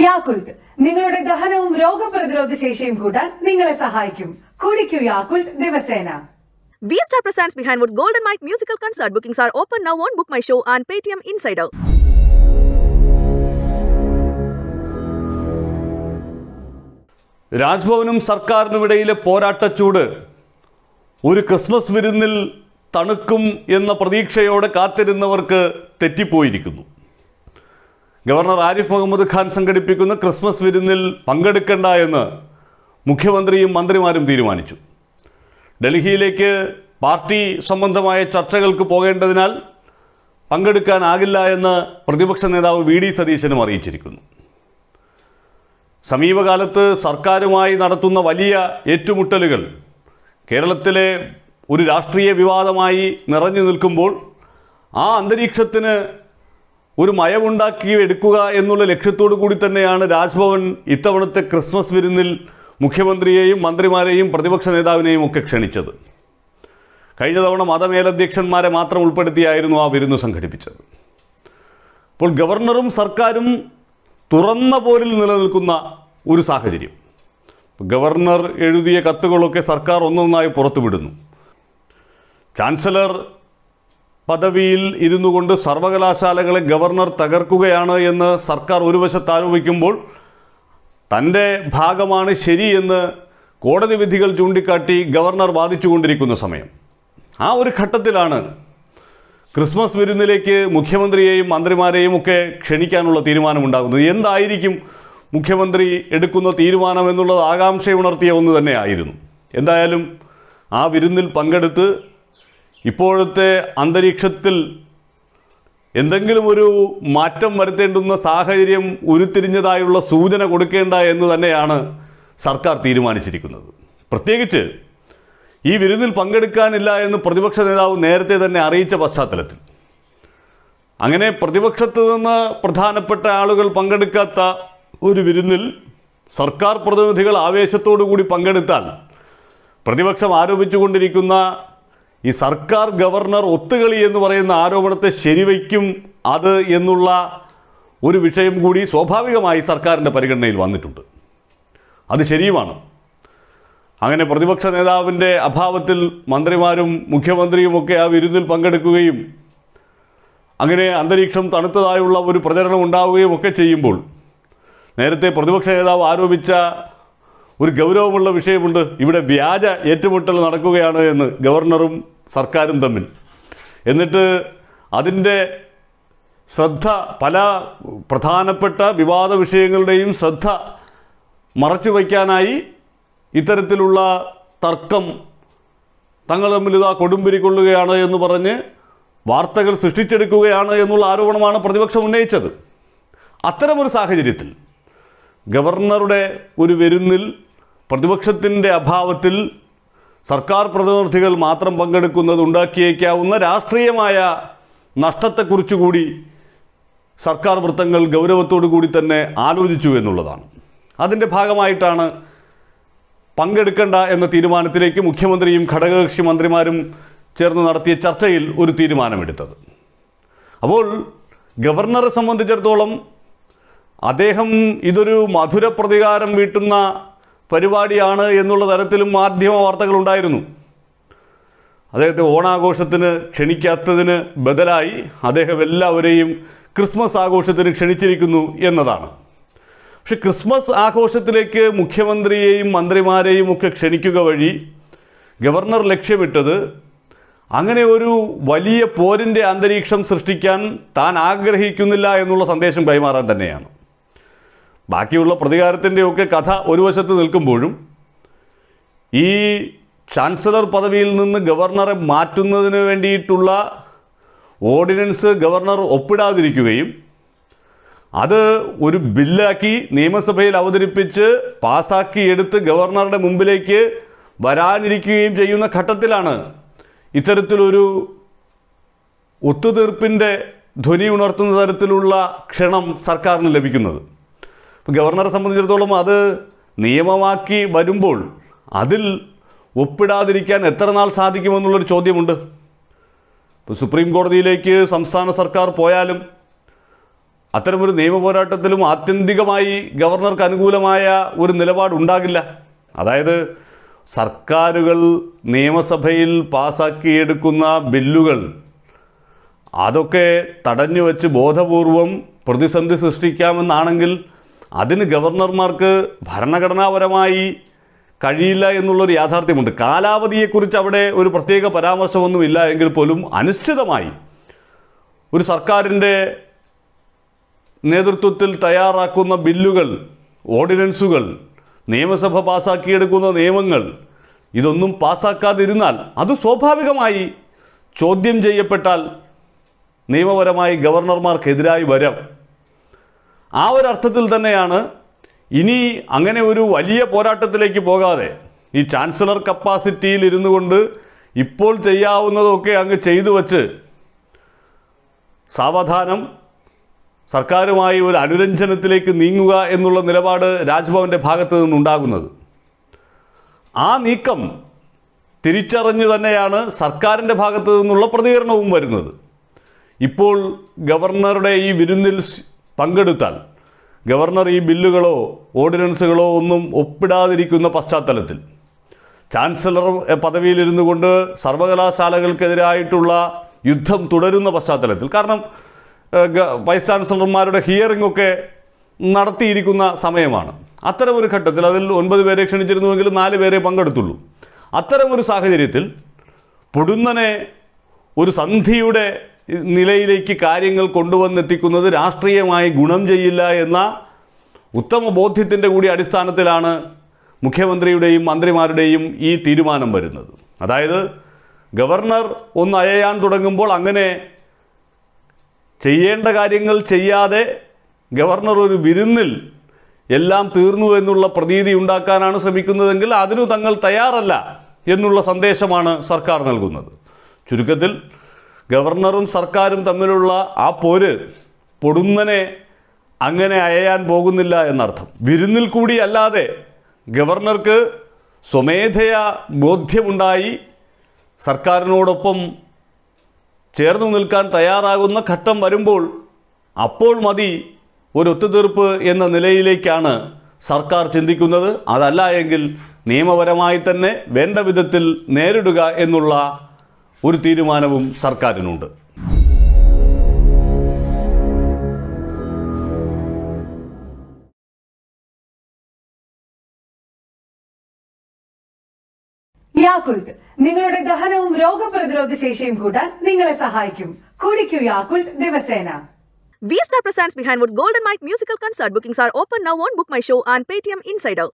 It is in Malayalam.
യാക്കുൾട്ട് നിങ്ങളുടെ ദഹനവും രോഗപ്രതിരോധ ശേഷിയും കൂട്ടാൻ നിങ്ങളെ സഹായിക്കും കുടിക്കൂ യാക്കുൾട്ട് ദിവസേന V Star presents Behind Woods Golden Mike musical concert. Bookings are open now on Book My Show and Paytm Insider. രാജ്ഭവനും സർക്കാരിനുമിടയിലെ പോരാട്ടച്ചൂട് ഒരു ക്രിസ്മസ് വിരുന്നിൽ തണുക്കും എന്ന പ്രതീക്ഷയോടെ കാത്തിരുന്നവർക്ക് തെറ്റിപ്പോയിരിക്കുന്നു ഗവർണർ ആരിഫ് മുഹമ്മദ് ഖാൻ സംഘടിപ്പിക്കുന്ന ക്രിസ്മസ് വിരുന്നിൽ പങ്കെടുക്കണ്ട എന്ന് മുഖ്യമന്ത്രിയും മന്ത്രിമാരും തീരുമാനിച്ചു ഡൽഹിയിലേക്ക് പാർട്ടി സംബന്ധമായ ചർച്ചകൾക്ക് പോകേണ്ടതിനാൽ പങ്കെടുക്കാനാകില്ല എന്ന് പ്രതിപക്ഷ നേതാവ് വി ഡി സതീശനും അറിയിച്ചിരിക്കുന്നു സമീപകാലത്ത് സർക്കാരുമായി നടത്തുന്ന വലിയ ഏറ്റുമുട്ടലുകൾ കേരളത്തിലെ ഒരു രാഷ്ട്രീയ വിവാദമായി നിറഞ്ഞു നിൽക്കുമ്പോൾ ആ അന്തരീക്ഷത്തിന് ഒരു മയമുണ്ടാക്കി എടുക്കുക എന്നുള്ള ലക്ഷ്യത്തോടു കൂടി തന്നെയാണ് രാജ്ഭവൻ ഇത്തവണത്തെ ക്രിസ്മസ് വിരുന്നിൽ മുഖ്യമന്ത്രിയെയും മന്ത്രിമാരെയും പ്രതിപക്ഷ നേതാവിനെയും ഒക്കെ ക്ഷണിച്ചത് കഴിഞ്ഞ തവണ മതമേലധ്യക്ഷന്മാരെ മാത്രം ഉൾപ്പെടുത്തിയായിരുന്നു ആ വിരുന്ന് സംഘടിപ്പിച്ചത് അപ്പോൾ ഗവർണറും സർക്കാരും തുറന്ന പോരിൽ നിലനിൽക്കുന്ന ഒരു സാഹചര്യം ഗവർണർ എഴുതിയ കത്തുകളൊക്കെ സർക്കാർ ഒന്നൊന്നായി പുറത്തുവിടുന്നു ചാൻസലർ പദവിയിൽ ഇരുന്നു കൊണ്ട് സർവകലാശാലകളെ ഗവർണർ തകർക്കുകയാണ് എന്ന് സർക്കാർ ഒരു വശത്ത് ആരോപിക്കുമ്പോൾ തൻ്റെ ഭാഗമാണ് ശരിയെന്ന് കോടതി വിധികൾ ചൂണ്ടിക്കാട്ടി ഗവർണർ വാദിച്ചുകൊണ്ടിരിക്കുന്ന സമയം ആ ഒരു ഘട്ടത്തിലാണ് ക്രിസ്മസ് വിരുന്നിലേക്ക് മുഖ്യമന്ത്രിയെയും മന്ത്രിമാരെയും ഒക്കെ ക്ഷണിക്കാനുള്ള തീരുമാനമുണ്ടാകുന്നത് എന്തായിരിക്കും മുഖ്യമന്ത്രി എടുക്കുന്ന തീരുമാനം എന്നുള്ളത് ആകാംക്ഷയുണർത്തിയ ഒന്ന് തന്നെയായിരുന്നു എന്തായാലും ആ വിരുന്നിൽ പങ്കെടുത്ത് ഇപ്പോഴത്തെ അന്തരീക്ഷത്തിൽ എന്തെങ്കിലും ഒരു മാറ്റം വരുത്തേണ്ടുന്ന സാഹചര്യം ഉരുത്തിരിഞ്ഞതായുള്ള സൂചന കൊടുക്കേണ്ട എന്ന് തന്നെയാണ് സർക്കാർ തീരുമാനിച്ചിരിക്കുന്നത് പ്രത്യേകിച്ച് ഈ വിരുന്നിൽ പങ്കെടുക്കാനില്ല എന്ന് പ്രതിപക്ഷ നേതാവ് നേരത്തെ തന്നെ അറിയിച്ച പശ്ചാത്തലത്തിൽ അങ്ങനെ പ്രതിപക്ഷത്ത് നിന്ന് പ്രധാനപ്പെട്ട ആളുകൾ പങ്കെടുക്കാത്ത ഒരു വിരുന്നിൽ സർക്കാർ പ്രതിനിധികൾ ആവേശത്തോടു കൂടി പങ്കെടുത്താൽ പ്രതിപക്ഷം ആരോപിച്ചുകൊണ്ടിരിക്കുന്ന ഈ സർക്കാർ ഗവർണർ ഒത്തുകളി എന്ന് പറയുന്ന ആരോപണത്തെ ശരിവയ്ക്കും അത് എന്നുള്ള ഒരു വിഷയം കൂടി സ്വാഭാവികമായി സർക്കാരിൻ്റെ പരിഗണനയിൽ വന്നിട്ടുണ്ട് അത് ശരിയുമാണ് അങ്ങനെ പ്രതിപക്ഷ നേതാവിൻ്റെ അഭാവത്തിൽ മന്ത്രിമാരും മുഖ്യമന്ത്രിയുമൊക്കെ ആ വിരുന്നിൽ പങ്കെടുക്കുകയും അങ്ങനെ അന്തരീക്ഷം തണുത്തതായുള്ള ഒരു പ്രചരണം ഉണ്ടാവുകയും ഒക്കെ ചെയ്യുമ്പോൾ നേരത്തെ പ്രതിപക്ഷ നേതാവ് ആരോപിച്ച ഒരു ഗൗരവമുള്ള വിഷയമുണ്ട് ഇവിടെ വ്യാജ ഏറ്റുമുട്ടൽ നടക്കുകയാണ് എന്ന് ഗവർണറും സർക്കാരും തമ്മിൽ എന്നിട്ട് അതിൻ്റെ ശ്രദ്ധ പല പ്രധാനപ്പെട്ട വിവാദ വിഷയങ്ങളുടെയും ശ്രദ്ധ മറച്ചു വയ്ക്കാനായി ഇത്തരത്തിലുള്ള തർക്കം തങ്ങൾ തമ്മിൽ ഇതാ കൊടുമ്പിരിക്കൊള്ളുകയാണ് എന്ന് പറഞ്ഞ് വാർത്തകൾ സൃഷ്ടിച്ചെടുക്കുകയാണ് എന്നുള്ള ആരോപണമാണ് പ്രതിപക്ഷം ഉന്നയിച്ചത് അത്തരമൊരു സാഹചര്യത്തിൽ ഗവർണറുടെ ഒരു വിരുന്നിൽ പ്രതിപക്ഷത്തിൻ്റെ അഭാവത്തിൽ സർക്കാർ പ്രതിനിധികൾ മാത്രം പങ്കെടുക്കുന്നത് ഉണ്ടാക്കിയേക്കാവുന്ന രാഷ്ട്രീയമായ നഷ്ടത്തെക്കുറിച്ച് കൂടി സർക്കാർ വൃത്തങ്ങൾ ഗൗരവത്തോടു കൂടി തന്നെ ആലോചിച്ചു എന്നുള്ളതാണ് അതിൻ്റെ ഭാഗമായിട്ടാണ് പങ്കെടുക്കേണ്ട എന്ന തീരുമാനത്തിലേക്ക് മുഖ്യമന്ത്രിയും ഘടകകക്ഷി മന്ത്രിമാരും ചേർന്ന് നടത്തിയ ചർച്ചയിൽ ഒരു തീരുമാനമെടുത്തത് അപ്പോൾ ഗവർണറെ സംബന്ധിച്ചിടത്തോളം അദ്ദേഹം ഇതൊരു മധുര പ്രതികാരം വീട്ടുന്ന പരിപാടിയാണ് എന്നുള്ള തരത്തിലും മാധ്യമ വാർത്തകളുണ്ടായിരുന്നു അദ്ദേഹത്തെ ഓണാഘോഷത്തിന് ക്ഷണിക്കാത്തതിന് ബദലായി അദ്ദേഹം എല്ലാവരെയും ക്രിസ്മസ് ആഘോഷത്തിന് ക്ഷണിച്ചിരിക്കുന്നു എന്നതാണ് പക്ഷെ ക്രിസ്മസ് ആഘോഷത്തിലേക്ക് മുഖ്യമന്ത്രിയെയും മന്ത്രിമാരെയും ഒക്കെ ക്ഷണിക്കുക വഴി ഗവർണർ ലക്ഷ്യമിട്ടത് അങ്ങനെ ഒരു വലിയ പോരിൻ്റെ അന്തരീക്ഷം സൃഷ്ടിക്കാൻ താൻ ആഗ്രഹിക്കുന്നില്ല എന്നുള്ള സന്ദേശം കൈമാറാൻ തന്നെയാണ് ബാക്കിയുള്ള പ്രതികാരത്തിൻ്റെയൊക്കെ കഥ ഒരു വശത്ത് നിൽക്കുമ്പോഴും ഈ ചാൻസലർ പദവിയിൽ നിന്ന് ഗവർണറെ മാറ്റുന്നതിന് വേണ്ടിയിട്ടുള്ള ഓർഡിനൻസ് ഗവർണർ ഒപ്പിടാതിരിക്കുകയും അത് ഒരു ബില്ലാക്കി നിയമസഭയിൽ അവതരിപ്പിച്ച് പാസാക്കി എടുത്ത് ഗവർണറുടെ മുമ്പിലേക്ക് വരാനിരിക്കുകയും ചെയ്യുന്ന ഘട്ടത്തിലാണ് ഇത്തരത്തിലൊരു ഒത്തുതീർപ്പിൻ്റെ ധ്വനി ഉണർത്തുന്ന തരത്തിലുള്ള ക്ഷണം സർക്കാരിന് ലഭിക്കുന്നത് ഇപ്പോൾ ഗവർണറെ സംബന്ധിച്ചിടത്തോളം അത് നിയമമാക്കി വരുമ്പോൾ അതിൽ ഒപ്പിടാതിരിക്കാൻ എത്ര നാൾ സാധിക്കുമെന്നുള്ളൊരു ചോദ്യമുണ്ട് ഇപ്പോൾ സുപ്രീം കോടതിയിലേക്ക് സംസ്ഥാന സർക്കാർ പോയാലും അത്തരമൊരു നിയമ പോരാട്ടത്തിലും ആത്യന്തികമായി ഗവർണർക്ക് അനുകൂലമായ ഒരു നിലപാടുണ്ടാകില്ല അതായത് സർക്കാരുകൾ നിയമസഭയിൽ പാസാക്കിയെടുക്കുന്ന ബില്ലുകൾ അതൊക്കെ തടഞ്ഞു വെച്ച് ബോധപൂർവം പ്രതിസന്ധി സൃഷ്ടിക്കാമെന്നാണെങ്കിൽ അതിന് ഗവർണർമാർക്ക് ഭരണഘടനാപരമായി കഴിയില്ല എന്നുള്ളൊരു യാഥാർത്ഥ്യമുണ്ട് കാലാവധിയെക്കുറിച്ച് അവിടെ ഒരു പ്രത്യേക പരാമർശമൊന്നുമില്ല എങ്കിൽ പോലും അനിശ്ചിതമായി ഒരു സർക്കാരിൻ്റെ നേതൃത്വത്തിൽ തയ്യാറാക്കുന്ന ബില്ലുകൾ ഓർഡിനൻസുകൾ നിയമസഭ പാസാക്കിയെടുക്കുന്ന നിയമങ്ങൾ ഇതൊന്നും പാസാക്കാതിരുന്നാൽ അത് സ്വാഭാവികമായി ചോദ്യം ചെയ്യപ്പെട്ടാൽ നിയമപരമായി ഗവർണർമാർക്കെതിരായി വരാം ആ ഒരു അർത്ഥത്തിൽ തന്നെയാണ് ഇനി അങ്ങനെ ഒരു വലിയ പോരാട്ടത്തിലേക്ക് പോകാതെ ഈ ചാൻസലർ കപ്പാസിറ്റിയിൽ ഇരുന്നു കൊണ്ട് ഇപ്പോൾ ചെയ്യാവുന്നതൊക്കെ അങ്ങ് ചെയ്തു വച്ച് സാവധാനം സർക്കാരുമായി ഒരു അനുരഞ്ജനത്തിലേക്ക് നീങ്ങുക എന്നുള്ള നിലപാട് രാജ്ഭവൻ്റെ ഭാഗത്തു നിന്നുണ്ടാകുന്നത് ആ നീക്കം തിരിച്ചറിഞ്ഞു തന്നെയാണ് സർക്കാരിൻ്റെ ഭാഗത്തു നിന്നുള്ള പ്രതികരണവും വരുന്നത് ഇപ്പോൾ ഗവർണറുടെ ഈ വിരുന്നിൽ സ് പങ്കെടുത്താൽ ഗവർണർ ഈ ബില്ലുകളോ ഓർഡിനൻസുകളോ ഒന്നും ഒപ്പിടാതിരിക്കുന്ന പശ്ചാത്തലത്തിൽ ചാൻസലർ പദവിയിലിരുന്നു കൊണ്ട് സർവകലാശാലകൾക്കെതിരായിട്ടുള്ള യുദ്ധം തുടരുന്ന പശ്ചാത്തലത്തിൽ കാരണം ഏഹ്, ഗ- വൈസ് ചാൻസലർമാരുടെ ഹിയറിംഗ് ഒക്കെ നടത്തിയിരിക്കുന്ന സമയമാണ് അത്തരമൊരു ഘട്ടത്തിൽ അതിൽ ഒൻപത് പേരെ ക്ഷണിച്ചിരുന്നുവെങ്കിൽ നാല് പേരെ പങ്കെടുത്തുള്ളൂ അത്തരമൊരു സാഹചര്യത്തിൽ പൊടുന്നനെ ഒരു സന്ധിയുടെ നിലയിലേക്ക് കാര്യങ്ങൾ കൊണ്ടുവന്നെത്തിക്കുന്നത് രാഷ്ട്രീയമായി ഗുണം ചെയ്യില്ല എന്ന ഉത്തമ ബോധ്യത്തിൻ്റെ കൂടി അടിസ്ഥാനത്തിലാണ് മുഖ്യമന്ത്രിയുടെയും മന്ത്രിമാരുടെയും ഈ തീരുമാനം വരുന്നത് അതായത് ഗവർണർ ഒന്ന് അയയാൻ തുടങ്ങുമ്പോൾ അങ്ങനെ ചെയ്യേണ്ട കാര്യങ്ങൾ ചെയ്യാതെ ഗവർണർ ഒരു വിരുന്നിൽ എല്ലാം തീർന്നു എന്നുള്ള പ്രതീതി ഉണ്ടാക്കാനാണ് ശ്രമിക്കുന്നതെങ്കിൽ അതിനു തങ്ങൾ തയ്യാറല്ല എന്നുള്ള സന്ദേശമാണ് സർക്കാർ നൽകുന്നത് ചുരുക്കത്തിൽ ഗവർണറും സർക്കാരും തമ്മിലുള്ള ആ പോര് പൊടുന്നനെ അങ്ങനെ അയയാൻ പോകുന്നില്ല എന്നർത്ഥം വിരുന്നിൽ കൂടി അല്ലാതെ ഗവർണർക്ക് സ്വമേധയാ ബോധ്യമുണ്ടായി സർക്കാരിനോടൊപ്പം ചേർന്നു നിൽക്കാൻ തയ്യാറാകുന്ന ഘട്ടം വരുമ്പോൾ അപ്പോൾ മതി ഒരു ഒത്തുതീർപ്പ് എന്ന നിലയിലേക്കാണ് സർക്കാർ ചിന്തിക്കുന്നത് അതല്ല എങ്കിൽ നിയമപരമായി തന്നെ വേണ്ട വിധത്തിൽ നേരിടുക എന്നുള്ള ഒരു തീരുമാനവും സർക്കാരിനുണ്ട് യാക്കുൾട്ട് നിങ്ങളുടെ ദഹനവും രോഗപ്രതിരോധ ശേഷിയും കൂട്ടാൻ നിങ്ങളെ സഹായിക്കും കുടിക്കൂ യാക്കുൾട്ട് ദിവസേന V Star presents Behind Woods Golden Mike musical concert. Bookings are open now on Book My Show and Paytm Insider.